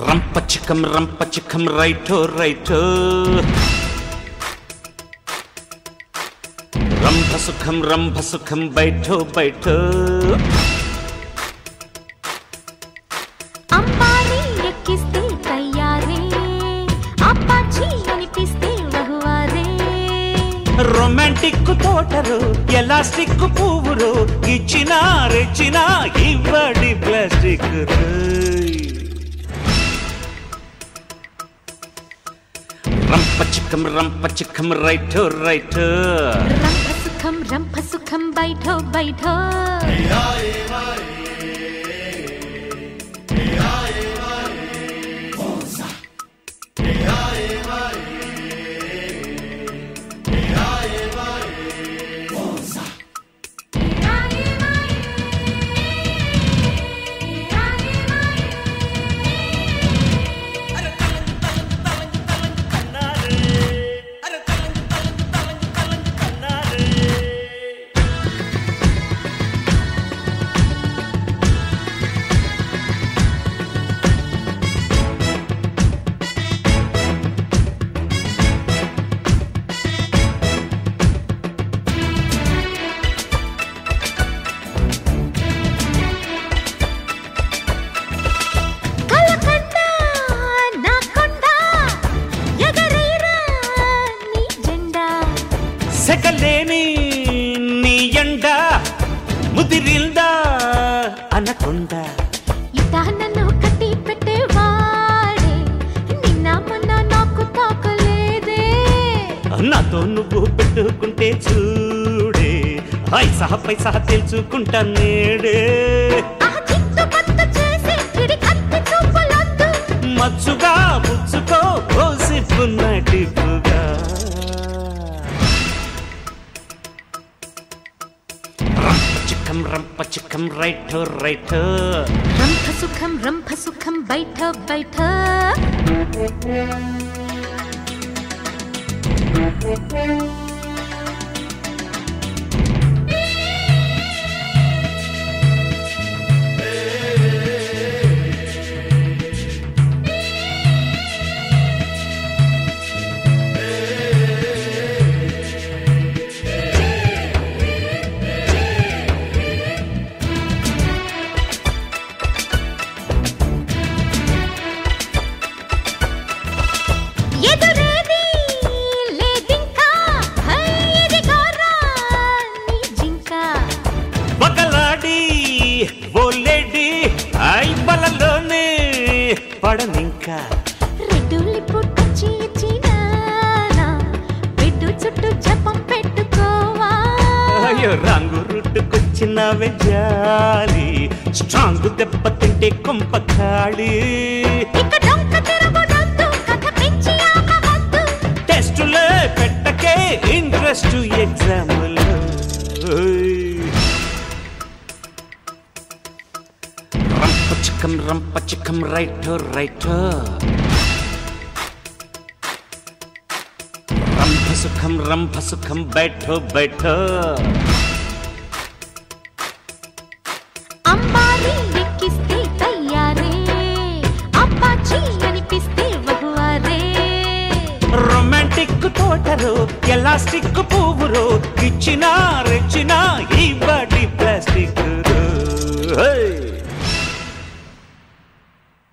రంప చిక్కం రంప చిక్కం రైటో రైటో రంభ సుఖం రంభ సుఖం బయటో బయటో అంబారీ ఎక్కిస్తే తయ్యారే అప్పాచి అనిపిస్తే వహువారే రొమాంటిక్ తోటరు ఎలాస్టిక్ పువ్వురు ఇచ్చినా రెచ్చినా ఇవ్వడి ప్లాస్టిక్ రంప చిక్కం రంప చిక్కం రైటో రైటో రంభ సుఖం రంభ సుఖం బైఠో బైఠో కలకండ నా కొండ ఎగరేరా నీ జెండా సెకలేని నీ ఎండ ముదిరిందా అనకొండ ఇట్టా నన్ను కట్టి పెట్టేవాడే నిన్న మొన్న నాకు తాకలేదే నాతో నువ్వు పెట్టుకుంటే చూడే హాయ్ సహ పైసా తెలుసుకుంటా నేడే ఆ చిత్తు పత్తు చేసి చిడి కత్తి చూపులొద్దు మచ్చుగా పుచ్చుకో పోసిపున్నటిపుగా రంప చిక్కం రంప చిక్కం రైట్ రైట్ రంభ సుఖం రంభ సుఖం బైఠ బైఠ ఎదురేది లేదింకా హై ఇదిగోరా నీ జింకా బగలాడి ఓలేడి ఐ బలలోనే పడనింకా రెడ్డుల్లి పుట్టొచ్చి ఇచ్చినానా బిడ్డు చుట్టూ జపం పెట్టుకోవా అయ్యో రంగు రుట్టుకొచ్చినవే జాలి స్ట్రాంగ్ దెబ్బ తింటే కొంప ఖాళీ ఇక డొంక తిరగొడొద్దు కథ పెంచి ఆపవద్దు టెస్టులే పెట్టకే ఇంట్రెస్ట్ ఎగ్జాములు రంప చిక్కం రంప చిక్కం రైట్ రైట్ రంభ సుఖం రంభ సుఖం బైఠో బైఠో అంబారీ ఎక్కిస్తే తయ్యారే అప్పాచి అనిపిస్తే వహువారే రొమాంటిక్ తోటరు ఎలాస్టిక్ పువ్వురు ఇచ్చినా రెచ్చినా ఈ బాడీ ప్లాస్టిక్